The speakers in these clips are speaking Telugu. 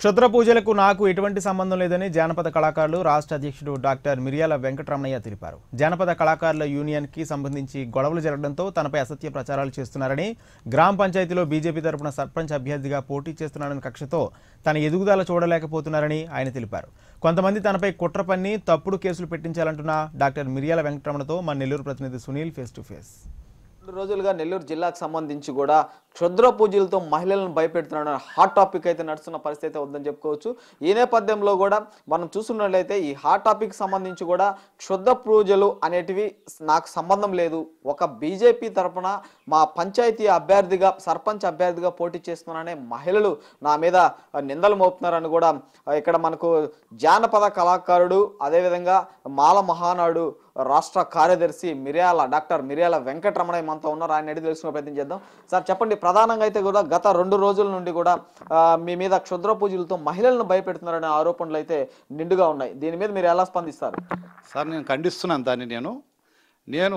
క్షుద్ర పూజలకు నాకు ఎటువంటి సంబంధం లేదని జానపద కళాకారులు రాష్ట్ర అధ్యక్షుడు డాక్టర్ మిరియాల వెంకటరమణయ్య తెలిపారు జానపద కళాకారుల యూనియన్కి సంబంధించి గొడవలు జరగడంతో తనపై అసత్య ప్రచారాలు చేస్తున్నారని గ్రామ పంచాయతీలో బీజేపీ తరపున సర్పంచ్ అభ్యర్థిగా పోటీ చేస్తున్నారని కక్షతో తన ఎదుగుదల చూడలేకపోతున్నారని ఆయన తెలిపారు కొంతమంది తనపై కుట్ర పన్ని తప్పుడు కేసులు పెట్టించాలంటున్న డాక్టర్ మిరియాల వెంకటరమణతో మా నెల్లూరు ప్రతినిధి సునీల్ ఫేస్ టు ఫేస్ రెండు రోజులుగా నెల్లూరు జిల్లాకు సంబంధించి కూడా క్షుద్ర పూజలతో మహిళలను భయపెడుతున్నాడు హాట్ టాపిక్ అయితే నడుస్తున్న పరిస్థితి అయితే ఉందని చెప్పుకోవచ్చు ఈ నేపథ్యంలో కూడా మనం చూస్తున్నట్లయితే ఈ హాట్ టాపిక్ సంబంధించి కూడా క్షుద్ర పూజలు అనేటివి నాకు సంబంధం లేదు ఒక బీజేపీ తరపున మా పంచాయతీ అభ్యర్థిగా సర్పంచ్ అభ్యర్థిగా పోటీ చేస్తున్నాననే మహిళలు నా మీద నిందలు మోపుతున్నారని కూడా ఇక్కడ మనకు జానపద కళాకారుడు అదేవిధంగా మాల మహానాడు రాష్ట్ర కార్యదర్శి మిర్యాల డాక్టర్ మిర్యాల వెంకటరమణ మనతో ఉన్నారు ఆయన అడిగి తెలుసుకునే ప్రయత్నం చేద్దాం సార్ చెప్పండి ప్రధానంగా అయితే కూడా గత రెండు రోజుల నుండి కూడా ఆ, మీ మీద క్షుద్ర పూజలతో మహిళలను భయపెడుతున్నారనే ఆరోపణలు అయితే నిండుగా ఉన్నాయి దీని మీద మీరు ఎలా స్పందిస్తారు సార్ నేను ఖండిస్తున్నాను దాన్ని నేను నేను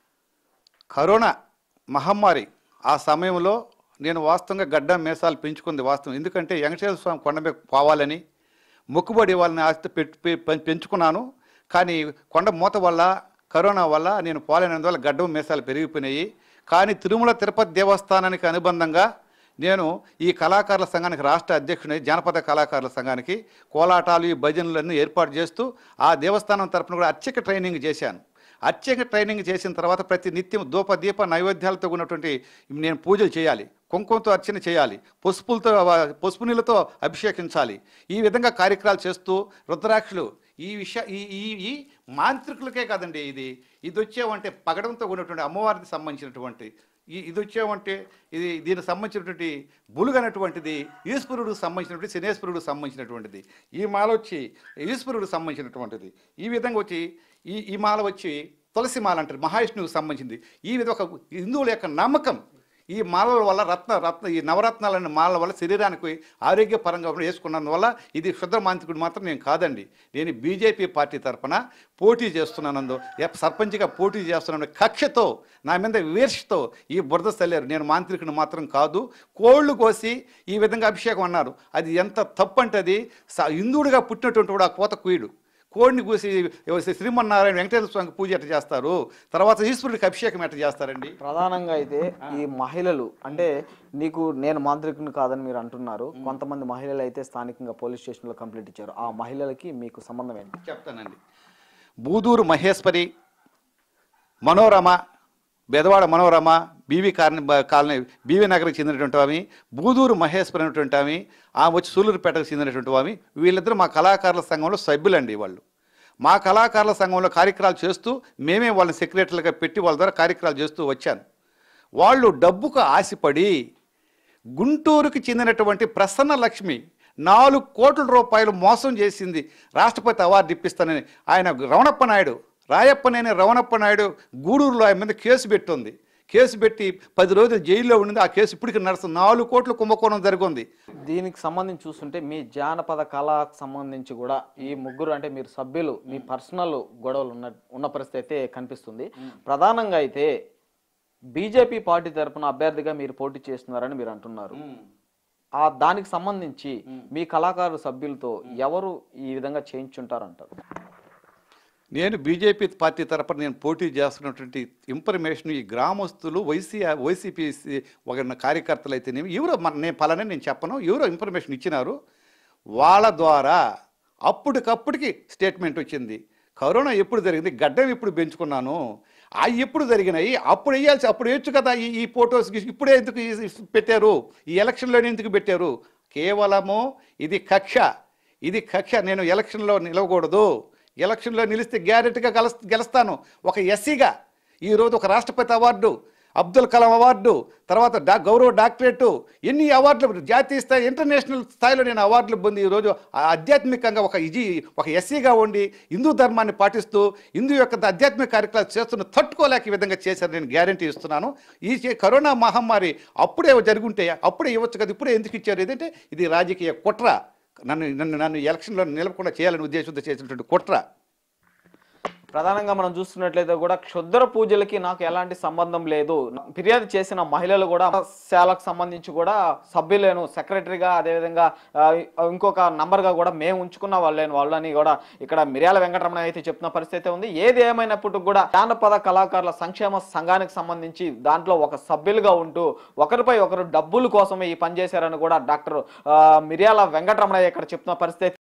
కరోనా మహమ్మారి ఆ సమయంలో నేను వాస్తవంగా గడ్డ మేసాలు పెంచుకుంది వాస్తవం ఎందుకంటే వెంకటేశ్వర స్వామి కొండ మీద పోవాలని మొక్కుబడి వాళ్ళని ఆస్తి పెట్- పె- పె- పెంచుకున్నాను కానీ కొండ మూత వల్ల కరోనా వల్ల నేను పోలేనందువల్ల గడ్డం మీసాలు పెరిగిపోయినాయి కానీ తిరుమల తిరుపతి దేవస్థానానికి అనుబంధంగా నేను ఈ కళాకారుల సంఘానికి రాష్ట్ర అధ్యక్షుని జానపద కళాకారుల సంఘానికి కోలాటాలు ఈ భజనలన్నీ ఏర్పాటు చేస్తూ ఆ దేవస్థానం తరపున కూడా అర్చక ట్రైనింగ్ చేశాను అర్చక ట్రైనింగ్ చేసిన తర్వాత ప్రతి నిత్యం ధూప దీప నైవేద్యాలతో ఉన్నటువంటి నేను పూజలు చేయాలి కుంకుమతో అర్చన చేయాలి పసుపులతో పసుపు నీళ్ళతో అభిషేకించాలి ఈ విధంగా కార్యక్రమాలు చేస్తూ రుద్రాక్షలు ఈ విషయ ఈ ఈ ఈ మాంత్రికులకే కాదండి ఇది ఇది వచ్చేవంటే పగడంతో ఉన్నటువంటి అమ్మవారికి సంబంధించినటువంటి ఈ ఇది వచ్చేవంటే ఇది దీనికి సంబంధించినటువంటి బులుగనటువంటిది ఈశ్వరుడికి సంబంధించినటువంటి శనేశ్వరుడికి సంబంధించినటువంటిది ఈ మాల వచ్చి ఈశ్వరుడికి సంబంధించినటువంటిది ఈ విధంగా వచ్చి ఈ ఈ మాల వచ్చి తులసి మాల అంటారు మహావిష్ణువుకి సంబంధించింది ఈ విధంగా ఒక హిందువుల యొక్క నమ్మకం ఈ మాలల వల్ల రత్న రత్న ఈ నవరత్నాలైన మాలల వల్ల శరీరానికి ఆరోగ్యపరంగా వేసుకున్నందువల్ల ఇది శుద్ధ మాంత్రికుడు మాత్రం నేను కాదండి నేను బీజేపీ పార్టీ తరఫున పోటీ చేస్తున్నానందు ఎప్ సర్పంచ్గా పోటీ చేస్తున్నాను కక్షతో నా మీద వీర్షతో ఈ బురద చల్లారు నేను మాంత్రికుని మాత్రం కాదు కోళ్ళు కోసి ఈ విధంగా అభిషేకం అన్నారు అది ఎంత తప్పు అంటే అది స- హిందువుడిగా పుట్టినటువంటి వాడు ఆ కోత కుయుడు కోడిని కూసి శ్రీమన్నారాయణ వెంకటేశ్వర స్వామికి పూజ ఎట్ట చేస్తారు తర్వాత ఈశ్వరుడికి అభిషేకం ఎట్ట చేస్తారండి ప్రధానంగా అయితే ఈ మహిళలు అంటే నీకు నేను మాంత్రికుని కాదని మీరు అంటున్నారు కొంతమంది మహిళలు అయితే స్థానికంగా పోలీస్ స్టేషన్లో కంప్లైంట్ ఇచ్చారు ఆ మహిళలకి మీకు సంబంధం ఏంటి చెప్తానండి బూదూరు మహేశ్వరి మనోరమ బెదవాడ Manorama BV colony colony BV నగర్కి చెందినటువంటి ఆమె బూదూరు మహేశ్వరి అనేటువంటి ఆమె ఆమె వచ్చి సూలూరుపేటకు చెందినటువంటి ఆమె వీళ్ళిద్దరూ మా కళాకారుల సంఘంలో సభ్యులండి వాళ్ళు మా కళాకారుల సంఘంలో కార్యక్రమాలు చేస్తూ మేమే వాళ్ళని సెక్రటరీలుగా పెట్టి వాళ్ళ ద్వారా కార్యక్రమాలు చేస్తూ వచ్చాను వాళ్ళు డబ్బుకు ఆశపడి గుంటూరుకి చెందినటువంటి ప్రసన్న లక్ష్మి నాలుగు కోట్ల రూపాయలు మోసం చేసింది రాష్ట్రపతి అవార్డు ఇప్పిస్తానని ఆయన రమణప్ప నాయుడు రాయప్పనేని రమణప్ప నాయుడు గూడూరులో ఆయన మీద కేసు పెట్టుంది కేసు పెట్టి పది రోజులు జైల్లో ఉండింది ఆ కేసు ఇప్పటికి నడుస్తుంది నాలుగు కోట్ల కుంభకోణం జరిగింది దీనికి సంబంధించి చూస్తుంటే మీ జానపద కళకు సంబంధించి కూడా ఈ ముగ్గురు అంటే మీరు సభ్యులు మీ పర్సనల్ గొడవలు ఉన్న ఉన్న పరిస్థితి అయితే కనిపిస్తుంది ప్రధానంగా అయితే బీజేపీ పార్టీ తరపున అభ్యర్థిగా మీరు పోటీ చేస్తున్నారని మీరు అంటున్నారు ఆ దానికి సంబంధించి మీ కళాకారు సభ్యులతో ఎవరు ఈ విధంగా చేయించుంటారంటారు నేను బీజేపీ పార్టీ తరపున నేను పోటీ చేస్తున్నటువంటి ఇన్ఫర్మేషన్ ఈ గ్రామస్తులు వైసీ వైసీపీ ఒక కార్యకర్తలు అయితేనేమి ఎవరో మన నేను పలానే నేను చెప్పను ఎవరో ఇన్ఫర్మేషన్ ఇచ్చినారు వాళ్ళ ద్వారా అప్పటికప్పటికి స్టేట్మెంట్ వచ్చింది కరోనా ఎప్పుడు జరిగింది గడ్డం ఎప్పుడు పెంచుకున్నాను అవి ఎప్పుడు జరిగినాయి అప్పుడు వేయాల్సి అప్పుడు వేయచ్చు కదా ఈ ఈ ఫొటోస్ ఇప్పుడే ఎందుకు ఈ- పెట్టారు ఈ ఎలక్షన్లోనే ఎందుకు పెట్టారు కేవలము ఇది కక్ష ఇది కక్ష నేను ఎలక్షన్లో నిలవకూడదు ఎలక్షన్లో నిలిస్తే గ్యారెంటీగా గెలస్ గెలుస్తాను ఒక ఎస్సీగా ఈరోజు ఒక రాష్ట్రపతి అవార్డు అబ్దుల్ కలాం అవార్డు తర్వాత డా గౌరవ డాక్టరేటు ఎన్ని అవార్డులు జాతీయ స్థాయి ఇంటర్నేషనల్ స్థాయిలో నేను అవార్డులు పొంది ఈరోజు ఆ ఆధ్యాత్మికంగా ఒక ఇది ఒక ఎస్సీగా ఉండి హిందూ ధర్మాన్ని పాటిస్తూ హిందూ యొక్క ఆధ్యాత్మిక కార్యక్రమాలు చేస్తున్న తట్టుకోలేక ఈ విధంగా చేశారు నేను గ్యారంటీ ఇస్తున్నాను ఈ చే- కరోనా మహమ్మారి అప్పుడే జరుగుంటే అప్పుడే ఇవ్వచ్చు కదా ఇప్పుడే ఎందుకు ఇచ్చారు ఏదంటే ఇది రాజకీయ కుట్ర నన్ను నన్ను నన్ను ఎలక్షన్లో నిలవకుండా చేయాలని ఉద్దేశంతో చేసినటువంటి కుట్ర ప్రధానంగా మనం చూస్తున్నట్లయితే కూడా క్షుద్ర పూజలకి నాకు ఎలాంటి సంబంధం లేదు ఫిర్యాదు చేసిన మహిళలు కూడా శాలకు సంబంధించి కూడా సభ్యులేను సెక్రటరీగా అదేవిధంగా ఆ, ఇంకొక నంబర్గా కూడా మేము ఉంచుకున్న వాళ్ళని వాళ్ళని కూడా ఇక్కడ మిర్యాల వెంకటరమణ అయితే చెప్తున్న పరిస్థితి అయితే ఉంది ఏది ఏమైనప్పటికీ కూడా జానపద కళాకారుల సంక్షేమ సంఘానికి సంబంధించి దాంట్లో ఒక సభ్యులుగా ఉంటూ ఒకరిపై ఒకరు డబ్బుల కోసమే ఈ పని చేశారని కూడా డాక్టర్ ఆ, మిర్యాల వెంకటరమణయ్య ఇక్కడ చెప్తున్న పరిస్థితి